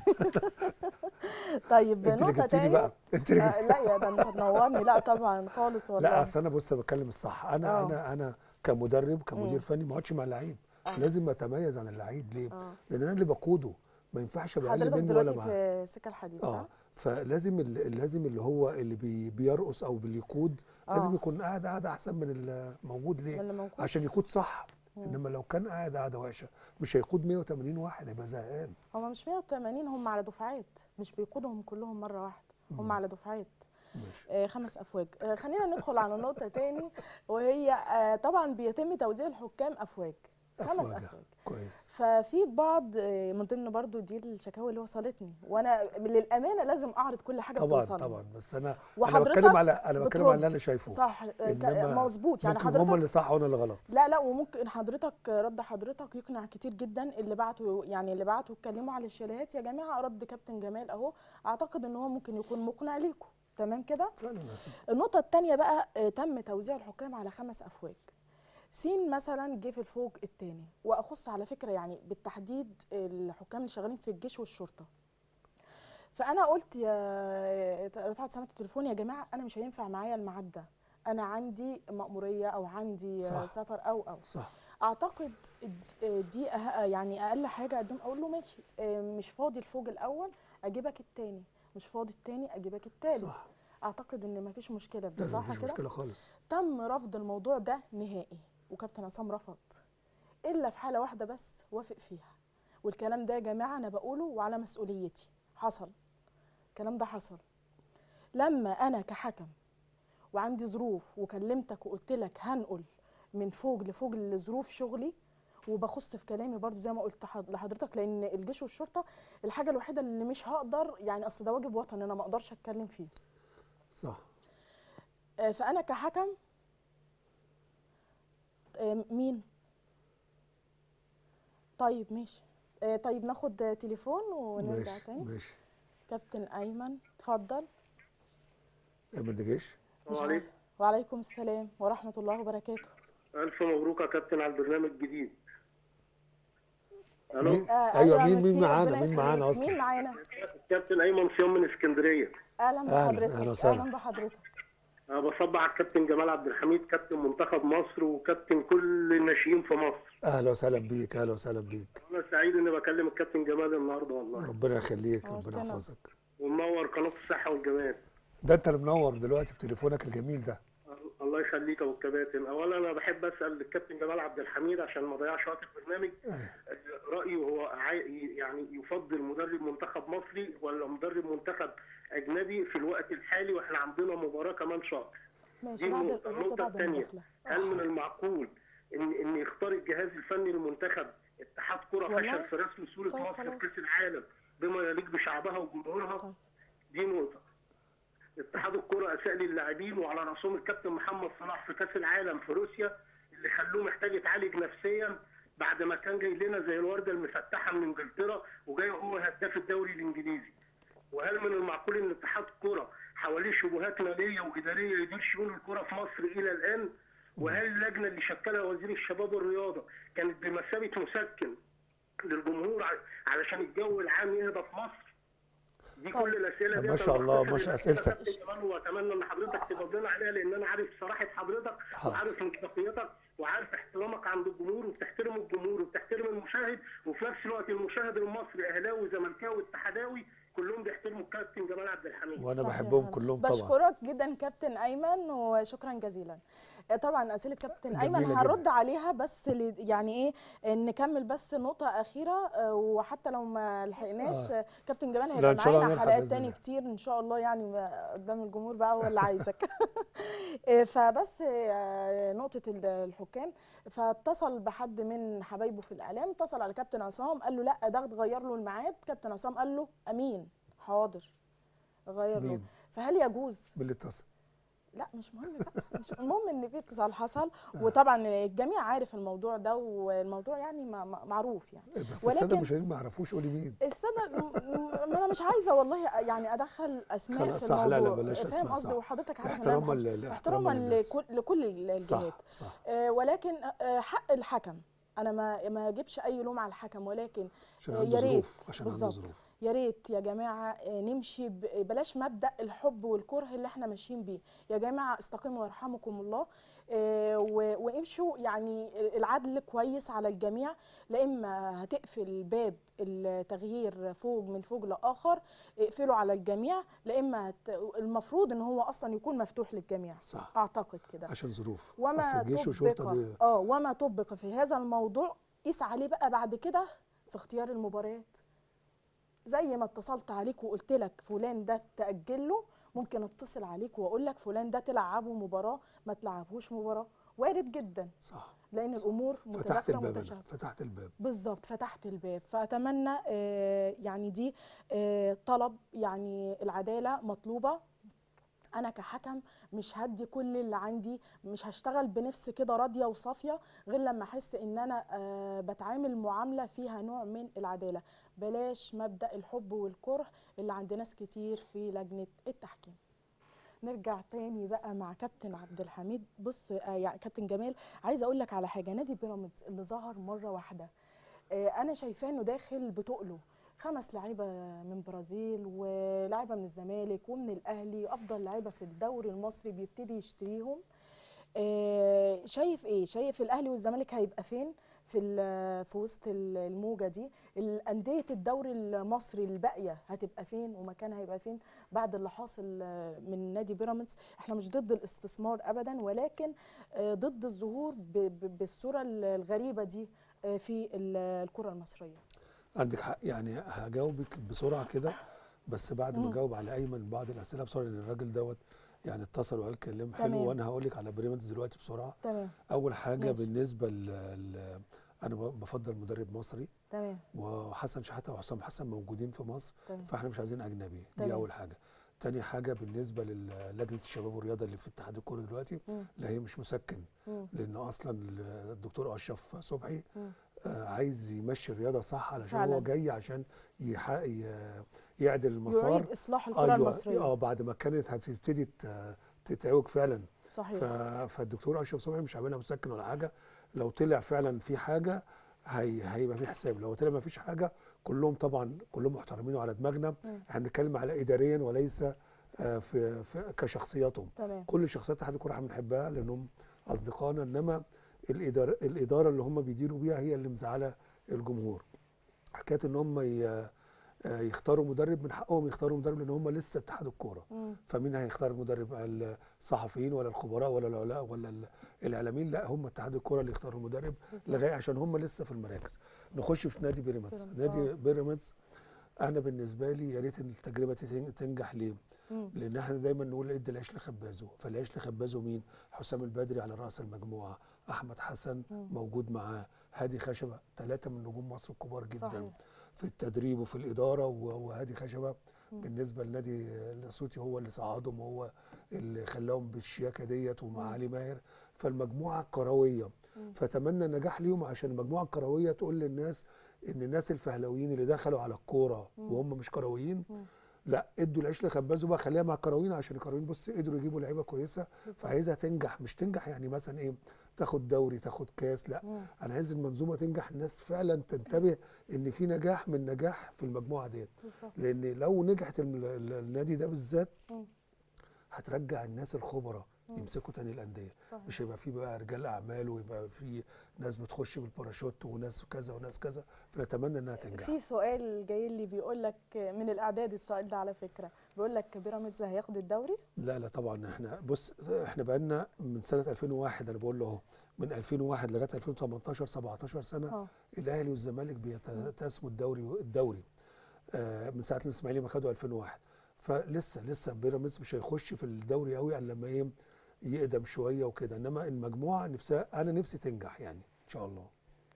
Speaker 1: طيب
Speaker 2: انت اللي
Speaker 1: نقطه
Speaker 2: جبتني
Speaker 1: تاني
Speaker 2: بقى انت اللي
Speaker 1: آه لا يا ده انت هتنورني لا طبعا خالص والله
Speaker 2: لا اصل انا بص بتكلم الصح انا
Speaker 1: آه.
Speaker 2: انا انا كمدرب كمدير
Speaker 1: مم.
Speaker 2: فني ما اقعدش مع اللعيب
Speaker 1: آه.
Speaker 2: لازم اتميز عن اللعيب ليه؟
Speaker 1: اه
Speaker 2: لان انا اللي بقوده ما ينفعش ابقى اقل
Speaker 1: حضرتك
Speaker 2: منه ولا
Speaker 1: دلوقتي
Speaker 2: معاه
Speaker 1: في سكه الحديد صح؟
Speaker 2: اه فلازم ال- لازم اللي هو اللي بي بيرقص او اللي يقود لازم
Speaker 1: آه.
Speaker 2: يكون قاعد قاعده احسن من الموجود
Speaker 1: من
Speaker 2: ليه؟
Speaker 1: اللي موجود
Speaker 2: عشان يقود صح
Speaker 1: مم.
Speaker 2: انما لو كان قاعد قاعده وحشه مش هيقود 180 واحد هيبقى زهقان
Speaker 1: هما مش 180 هم على دفعات مش بيقودهم كلهم مره واحده هم
Speaker 2: مم.
Speaker 1: على دفعات
Speaker 2: ماشي
Speaker 1: آه خمس افواج آه خلينا ندخل على نقطه تاني وهي آه طبعا بيتم توزيع الحكام افواج خمس
Speaker 2: أفواج.
Speaker 1: افواج
Speaker 2: كويس
Speaker 1: ففي بعض آه، من ضمن برضو دي الشكاوي اللي وصلتني وانا للامانه لازم اعرض كل حاجه
Speaker 2: طبعا
Speaker 1: بتوصلني
Speaker 2: طبعا بس انا انا
Speaker 1: وحضرتك
Speaker 2: بتكلم على انا بتكلم على
Speaker 1: بترد.
Speaker 2: اللي انا شايفه
Speaker 1: صح آه، ك-
Speaker 2: إنما
Speaker 1: مظبوط يعني
Speaker 2: ممكن هم
Speaker 1: حضرتك
Speaker 2: اللي صح وانا اللي غلط
Speaker 1: لا لا وممكن حضرتك رد حضرتك يقنع كتير جدا اللي بعتوا يعني اللي بعتوا اتكلموا على الشاليهات يا جماعه رد كابتن جمال اهو اعتقد ان هو ممكن يكون مقنع ليكم تمام كده
Speaker 2: لا لا لا سيب.
Speaker 1: النقطه الثانيه بقى آه، تم توزيع الحكام على خمس افواج سين مثلا جه في الفوج الثاني واخص على فكره يعني بالتحديد الحكام اللي شغالين في الجيش والشرطه فانا قلت يا رفعت سمعت التليفون يا جماعه انا مش هينفع معايا الميعاد ده انا عندي مأمورية او عندي
Speaker 2: صح.
Speaker 1: سفر او او
Speaker 2: صح
Speaker 1: اعتقد الد- دي أه يعني اقل حاجه اقدم اقول له ماشي آه، مش فاضي الفوج الاول اجيبك التاني مش فاضي التاني اجيبك التالت
Speaker 2: صح
Speaker 1: اعتقد ان مفيش مشكله في ده
Speaker 2: لا لا
Speaker 1: صح
Speaker 2: مفيش
Speaker 1: كده
Speaker 2: مشكله خالص
Speaker 1: تم رفض الموضوع ده نهائي وكابتن عصام رفض الا في حاله واحده بس وافق فيها والكلام ده يا جماعه انا بقوله وعلى مسؤوليتي حصل الكلام ده حصل لما انا كحكم وعندي ظروف وكلمتك وقلت لك هنقل من فوق لفوق لظروف شغلي وبخص في كلامي برضو زي ما قلت حض- لحضرتك لان الجيش والشرطه الحاجه الوحيده اللي مش هقدر يعني اصل ده واجب وطني انا ما اقدرش اتكلم فيه
Speaker 2: صح
Speaker 1: آه، فانا كحكم آه، مين طيب ماشي آه، طيب ناخد آه، تليفون ونرجع
Speaker 2: ماشي
Speaker 1: تاني
Speaker 2: ماشي
Speaker 1: كابتن ايمن اتفضل
Speaker 2: ايمن دجيش
Speaker 1: مش
Speaker 6: السلام
Speaker 1: عارف.
Speaker 6: عليكم
Speaker 1: وعليكم السلام ورحمه الله وبركاته
Speaker 6: ألف مبروك يا كابتن على البرنامج الجديد ألو
Speaker 2: مين؟
Speaker 1: آه،
Speaker 2: ايوه مين
Speaker 1: ميرسي،
Speaker 2: مين معانا
Speaker 1: ربنا
Speaker 2: مين معانا
Speaker 1: يخليك.
Speaker 2: اصلا
Speaker 1: مين معانا
Speaker 6: كابتن أيمن صيام من اسكندرية
Speaker 1: اهلا
Speaker 2: أهلا،
Speaker 1: بحضرتك
Speaker 2: أهلا وسهلا.
Speaker 1: اهلا بحضرتك
Speaker 6: أنا بصب على الكابتن جمال عبد الحميد كابتن منتخب مصر وكابتن كل الناشئين في مصر
Speaker 2: اهلا وسهلا بيك اهلا وسهلا بيك
Speaker 6: أنا سعيد إني بكلم الكابتن جمال النهاردة والله
Speaker 2: ربنا يخليك ربنا
Speaker 1: نورتنا.
Speaker 2: يحفظك
Speaker 6: ومنور قناة الصحة والجمال
Speaker 2: ده انت اللي منور دلوقتي بتليفونك الجميل ده
Speaker 6: الله يخليك يا ابو الكباتن اولا انا بحب اسال الكابتن جمال عبد الحميد عشان ما اضيعش وقت البرنامج
Speaker 2: أيوة.
Speaker 6: رايه هو عاي- يعني يفضل مدرب منتخب مصري ولا مدرب منتخب اجنبي في الوقت الحالي واحنا عندنا مباراه كمان شهر
Speaker 1: ماشي
Speaker 6: دي
Speaker 1: بعد
Speaker 6: النقطة
Speaker 1: النقطه
Speaker 6: النقطة
Speaker 1: بعد
Speaker 6: الثانية
Speaker 1: المداخله
Speaker 6: هل من المعقول ان ان يختار الجهاز الفني للمنتخب اتحاد كرة
Speaker 1: والله؟
Speaker 6: فشل في رسم صورة
Speaker 1: طيب
Speaker 6: مصر
Speaker 1: خلاص.
Speaker 6: في كأس العالم بما يليق بشعبها وجمهورها
Speaker 1: طيب.
Speaker 6: دي نقطة اتحاد الكرة أساء للاعبين وعلى رأسهم الكابتن محمد صلاح في كأس العالم في روسيا اللي خلوه محتاج يتعالج نفسيا بعد ما كان جاي لنا زي الوردة المفتحة من انجلترا وجاي هو هداف الدوري الانجليزي وهل من المعقول ان اتحاد كرة حواليه شبهات مالية وإدارية يدير شؤون الكرة في مصر إلى الآن وهل اللجنة اللي شكلها وزير الشباب والرياضة كانت بمثابة مسكن للجمهور ع- علشان الجو العام يهدى في مصر دي
Speaker 1: طيب.
Speaker 6: كل الاسئله
Speaker 2: ده
Speaker 6: دي
Speaker 2: ما شاء الله، ما شاء أسئلتك.
Speaker 6: واتمنى ان حضرتك تجاوب لنا عليها لان انا عارف صراحه حضرتك
Speaker 2: حاضر.
Speaker 6: وعارف مصداقيتك وعارف احترامك عند الجمهور وبتحترم الجمهور وبتحترم المشاهد وفي نفس الوقت المشاهد المصري اهلاوي زملكاوي اتحداوي كلهم بيحترموا الكابتن جمال عبد الحميد
Speaker 2: وانا
Speaker 1: صح يا
Speaker 2: بحبهم
Speaker 1: فندم.
Speaker 2: كلهم طبعا
Speaker 1: بشكرك جدا كابتن ايمن وشكرا جزيلا آه، طبعا اسئله كابتن
Speaker 2: جميلة
Speaker 1: ايمن
Speaker 2: جدا.
Speaker 1: هرد عليها بس ل- يعني ايه آه، نكمل بس نقطه اخيره آه، وحتى لو ما لحقناش
Speaker 2: آه.
Speaker 1: آه، كابتن جمال
Speaker 2: لا،
Speaker 1: هيبقى
Speaker 2: إن شاء الله
Speaker 1: معانا
Speaker 2: نلحق
Speaker 1: حلقات
Speaker 2: بإذن
Speaker 1: تاني
Speaker 2: الله.
Speaker 1: كتير ان شاء الله يعني ما- قدام الجمهور بقى هو اللي عايزك آه، فبس آه، نقطه ال- الحكام فاتصل بحد من حبايبه في الاعلام اتصل على كابتن عصام قال له لا ده تغير له الميعاد كابتن عصام قال له امين حاضر غير له
Speaker 2: مين؟
Speaker 1: فهل يجوز
Speaker 2: باللي اتصل
Speaker 1: لا مش مهم بقى مش المهم ان في اتصال حصل وطبعا الجميع عارف الموضوع ده والموضوع يعني ما- ما- معروف يعني
Speaker 2: بس الساده
Speaker 1: ولكن-
Speaker 2: المشاهدين ما يعرفوش قولي مين
Speaker 1: السنه م- م- انا مش عايزه والله يعني ادخل اسماء
Speaker 2: خلاص
Speaker 1: في
Speaker 2: صح، لا، لا،
Speaker 1: الموضوع
Speaker 2: بلاش
Speaker 1: فاهم
Speaker 2: أسماء،
Speaker 1: قصدي
Speaker 2: صح.
Speaker 1: وحضرتك عارف إن أنا
Speaker 2: احتراما
Speaker 1: بحب-
Speaker 2: ل-
Speaker 1: احتراما
Speaker 2: للناس.
Speaker 1: لكل لكل الجهات
Speaker 2: صح صح
Speaker 1: آه، ولكن آه، حق الحكم انا ما ما اجيبش اي لوم على الحكم ولكن
Speaker 2: عشان
Speaker 1: آه،
Speaker 2: عنده
Speaker 1: يا ريت
Speaker 2: ظروف عشان عنده
Speaker 1: بالظبط
Speaker 2: ظروف
Speaker 1: يا ريت يا جماعه آه، نمشي ب- بلاش مبدا الحب والكره اللي احنا ماشيين بيه يا جماعه استقيموا ويرحمكم الله آه، و- وامشوا يعني العدل كويس على الجميع لا اما هتقفل باب التغيير فوق من فوق لاخر اقفله على الجميع لا اما هت... المفروض ان هو اصلا يكون مفتوح للجميع
Speaker 2: صح
Speaker 1: اعتقد كده
Speaker 2: عشان ظروف
Speaker 1: وما
Speaker 2: اصل الجيش وشرطه
Speaker 1: طبق
Speaker 2: دي
Speaker 1: اه وما طبق في هذا الموضوع قيس عليه بقى بعد كده في اختيار المباريات زي ما اتصلت عليك وقلت لك فلان ده تاجل له ممكن اتصل عليك واقول لك فلان ده تلعبه مباراه ما تلعبهوش مباراه وارد جدا
Speaker 2: صح
Speaker 1: لان الامور
Speaker 2: فتحت
Speaker 1: متداخله
Speaker 2: الباب أنا،
Speaker 1: متشابهه
Speaker 2: فتحت الباب
Speaker 1: بالظبط فتحت الباب فاتمنى آه، يعني دي آه، طلب يعني العداله مطلوبه انا كحكم مش هدي كل اللي عندي مش هشتغل بنفس كده راضيه وصافيه غير لما احس ان انا آه، بتعامل معامله فيها نوع من العداله بلاش مبدا الحب والكره اللي عند ناس كتير في لجنه التحكيم نرجع تاني بقى مع كابتن عبد الحميد بص آه يعني كابتن جمال عايزه اقول لك على حاجه نادي بيراميدز اللي ظهر مره واحده آه انا شايفاه انه داخل بتقله خمس لعيبه من برازيل ولاعيبه من الزمالك ومن الاهلي افضل لعيبه في الدوري المصري بيبتدي يشتريهم آه، شايف ايه شايف الاهلي والزمالك هيبقى فين في ال- في وسط ال- الموجه دي الانديه الدوري المصري الباقيه هتبقى فين ومكانها هيبقى فين بعد اللي حاصل آه، من نادي بيراميدز احنا مش ضد الاستثمار ابدا ولكن آه، ضد الظهور ب- ب- بالصوره الغريبه دي آه، في ال- الكره المصريه
Speaker 2: عندك حق يعني هجاوبك بسرعه كده بس بعد ما اجاوب على ايمن بعض الاسئله بسرعه لان الراجل دوت يعني اتصل وقال كلام حلو
Speaker 1: تمام.
Speaker 2: وانا هقول لك على بريمتس دلوقتي بسرعه
Speaker 1: تمام
Speaker 2: اول حاجه
Speaker 1: ماشي.
Speaker 2: بالنسبه ل- ل- انا ب- بفضل مدرب مصري
Speaker 1: تمام
Speaker 2: وحسن شحاته وحسام حسن موجودين في مصر
Speaker 1: تمام
Speaker 2: فاحنا مش عايزين اجنبي
Speaker 1: تمام.
Speaker 2: دي اول حاجه تاني حاجه بالنسبه للجنه الشباب والرياضه اللي في اتحاد الكوره دلوقتي
Speaker 1: مم.
Speaker 2: لا هي مش مسكن
Speaker 1: مم.
Speaker 2: لان اصلا الدكتور اشرف صبحي
Speaker 1: مم.
Speaker 2: آه، عايز يمشي الرياضه صح علشان
Speaker 1: فعلاً.
Speaker 2: هو جاي عشان يحقق ي- يعدل المسار
Speaker 1: يعيد اصلاح الكره
Speaker 2: ايوه
Speaker 1: المصريه
Speaker 2: اه بعد ما كانت هتبتدي ت- تتعوج فعلا ف...
Speaker 1: صحيح
Speaker 2: فالدكتور اشرف صبحي مش عاملها مسكن ولا حاجه لو طلع فعلا في حاجه هي... هيبقى في حساب لو طلع ما فيش حاجه كلهم طبعا كلهم محترمين وعلى دماغنا
Speaker 1: مم.
Speaker 2: احنا بنتكلم على اداريا وليس آه، في, في كشخصياتهم
Speaker 1: تمام
Speaker 2: كل شخصيات اتحاد الكوره احنا بنحبها لانهم اصدقائنا انما الاداره الاداره اللي هم بيديروا بيها هي اللي مزعله الجمهور حكايه ان هم ي- آه، يختاروا مدرب من حقهم يختاروا مدرب لان هم لسه اتحاد الكوره
Speaker 1: مم.
Speaker 2: فمين هيختار المدرب الصحفيين ولا الخبراء ولا العلاء ولا ال- الاعلاميين لا هم اتحاد الكوره اللي يختاروا المدرب
Speaker 1: بالظبط.
Speaker 2: لغايه عشان هم لسه في المراكز نخش في نادي بيراميدز
Speaker 1: بيراميدز،
Speaker 2: نادي
Speaker 1: آه.
Speaker 2: بيراميدز انا بالنسبه لي يا ريت التجربه تتن- تنجح ليه
Speaker 1: مم.
Speaker 2: لان احنا دايما نقول ادي العيش لخبازه فالعيش لخبازه مين حسام البدري على راس المجموعه احمد حسن
Speaker 1: مم.
Speaker 2: موجود معاه هادي خشبه ثلاثه من نجوم مصر الكبار جدا
Speaker 1: صحيح
Speaker 2: في التدريب وفي الاداره و- وهادي خشبه
Speaker 1: مم.
Speaker 2: بالنسبه لنادي الاسيوطي هو اللي صعدهم وهو اللي خلاهم بالشياكه ديت ومع
Speaker 1: مم.
Speaker 2: علي ماهر فالمجموعه كرويه
Speaker 1: مم.
Speaker 2: فاتمنى النجاح ليهم عشان المجموعه الكرويه تقول للناس ان الناس الفهلويين اللي دخلوا على الكوره
Speaker 1: مم.
Speaker 2: وهم مش كرويين
Speaker 1: مم.
Speaker 2: لا ادوا العيش لخبازه بقى خليها مع الكرويين عشان الكرويين بص قدروا يجيبوا لعيبه كويسه
Speaker 1: بالظبط.
Speaker 2: فعايزها تنجح مش تنجح يعني مثلا ايه تاخد دوري تاخد كاس لا
Speaker 1: مم.
Speaker 2: انا عايز المنظومه تنجح الناس فعلا تنتبه ان في نجاح من نجاح في المجموعه ديت
Speaker 1: بالظبط
Speaker 2: لان لو نجحت ال- ال- النادي ده بالذات
Speaker 1: مم.
Speaker 2: هترجع الناس الخبراء
Speaker 1: مم.
Speaker 2: يمسكوا تاني الانديه
Speaker 1: صحيح
Speaker 2: مش هيبقى في بقى رجال اعمال ويبقى في ناس بتخش بالباراشوت وناس كذا وناس كذا فنتمنى انها تنجح
Speaker 1: في سؤال جاي لي بيقول لك من الاعداد السؤال ده على فكره بيقول لك بيراميدز هياخد الدوري
Speaker 2: لا لا طبعا احنا بص احنا بقالنا من سنه 2001 انا بقول له اهو من 2001 لغايه 2018 17 سنه
Speaker 1: اه
Speaker 2: الاهلي والزمالك بيتسموا الدوري الدوري آه من ساعه الاسماعيلي ما خدوا 2001 فلسه لسه بيراميدز مش هيخش في الدوري قوي الا لما ايه يقدم شويه وكده انما المجموعه نفسها انا نفسي تنجح يعني ان شاء الله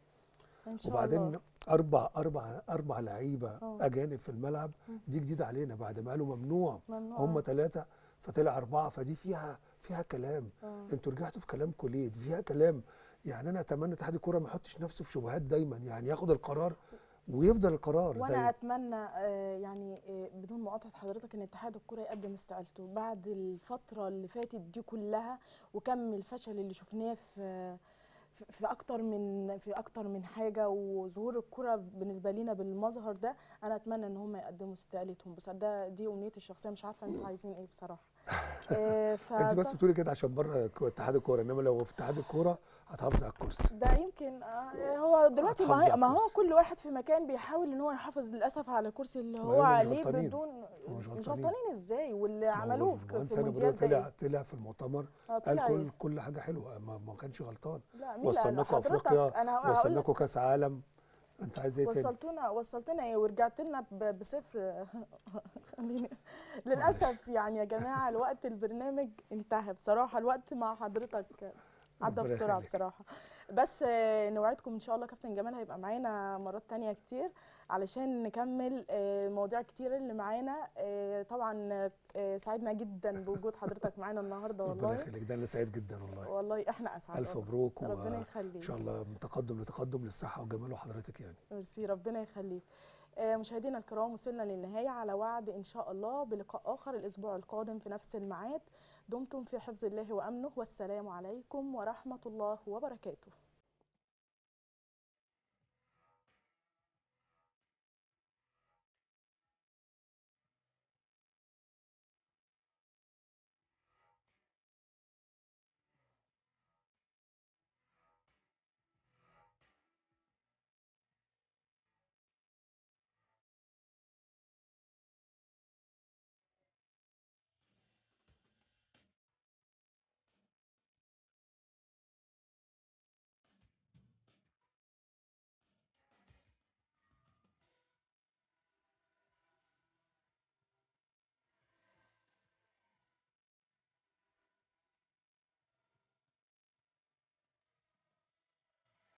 Speaker 1: ان شاء
Speaker 2: وبعدين
Speaker 1: الله
Speaker 2: اربع اربع اربع لعيبه
Speaker 1: اه.
Speaker 2: اجانب في الملعب دي جديده علينا بعد ما قالوا ممنوع
Speaker 1: ممنوع
Speaker 2: هم ثلاثه فطلع اربعه فدي فيها فيها كلام
Speaker 1: اه
Speaker 2: انتوا رجعتوا في كلامكم ليه دي فيها كلام يعني انا اتمنى اتحاد الكوره ما يحطش نفسه في شبهات دايما يعني ياخد القرار ويفضل القرار
Speaker 1: وانا
Speaker 2: زي
Speaker 1: اتمنى آه، يعني آه، بدون مقاطعه حضرتك ان اتحاد الكره يقدم استقالته بعد الفتره اللي فاتت دي كلها وكم الفشل اللي شفناه في في- في اكتر من في اكتر من حاجه وظهور الكره بالنسبه لنا بالمظهر ده انا اتمنى ان هم يقدموا استقالتهم بس ده دي امنيتي الشخصيه مش عارفه انتوا عايزين ايه بصراحه آه،
Speaker 2: انت بس
Speaker 1: فده-
Speaker 2: بتقولي كده عشان بره اتحاد الكوره انما لو في اتحاد الكوره هتحافظ على الكرسي
Speaker 1: ده يمكن آه، هو دلوقتي ما,
Speaker 2: هتحافظ
Speaker 1: هي
Speaker 2: على
Speaker 1: ما هو
Speaker 2: الكرسي.
Speaker 1: كل واحد في مكان بيحاول ان هو يحافظ للاسف على الكرسي اللي
Speaker 2: ما
Speaker 1: هو
Speaker 2: هم مش
Speaker 1: عليه
Speaker 2: غلطانين.
Speaker 1: بدون
Speaker 2: هم مش
Speaker 1: مش
Speaker 2: غلطانين.
Speaker 1: غلطانين ازاي واللي
Speaker 2: ما هو
Speaker 1: عملوه في
Speaker 2: المهندس
Speaker 1: في
Speaker 2: هاني
Speaker 1: المونديال
Speaker 2: بريرة
Speaker 1: ده
Speaker 2: طلع
Speaker 1: إيه؟
Speaker 2: طلع في المؤتمر
Speaker 1: آه،
Speaker 2: قال
Speaker 1: طلع
Speaker 2: كل
Speaker 1: إيه؟
Speaker 2: كل حاجه حلوه ما, ما كانش غلطان
Speaker 1: لا مين اللي قال
Speaker 2: وصلناكم
Speaker 1: حضرتك
Speaker 2: افريقيا
Speaker 1: انا هقول
Speaker 2: وصلناكم كاس عالم انت عايز ايه تاني
Speaker 1: وصلتونا وصلتنا ايه ورجعت لنا ب- بصفر خليني للاسف يعني يا جماعه الوقت البرنامج انتهى بصراحه الوقت مع حضرتك عدى
Speaker 2: ربنا
Speaker 1: بسرعه
Speaker 2: يخليك.
Speaker 1: بصراحه بس آه، نوعدكم ان شاء الله كابتن جمال هيبقى معانا مرات تانية كتير علشان نكمل آه، مواضيع كتير اللي معانا آه، طبعا آه، سعدنا جدا بوجود حضرتك معانا النهارده
Speaker 2: ربنا
Speaker 1: والله
Speaker 2: يخليك ده انا سعيد جدا والله
Speaker 1: والله احنا اسعد
Speaker 2: الف
Speaker 1: والله.
Speaker 2: مبروك
Speaker 1: ربنا
Speaker 2: وان
Speaker 1: يخليك
Speaker 2: شاء الله من تقدم لتقدم للصحه والجمال وحضرتك يعني
Speaker 1: ميرسي ربنا يخليك آه، مشاهدينا الكرام وصلنا للنهاية على وعد إن شاء الله بلقاء آخر الأسبوع القادم في نفس الميعاد دمتم في حفظ الله وأمنه والسلام عليكم ورحمة الله وبركاته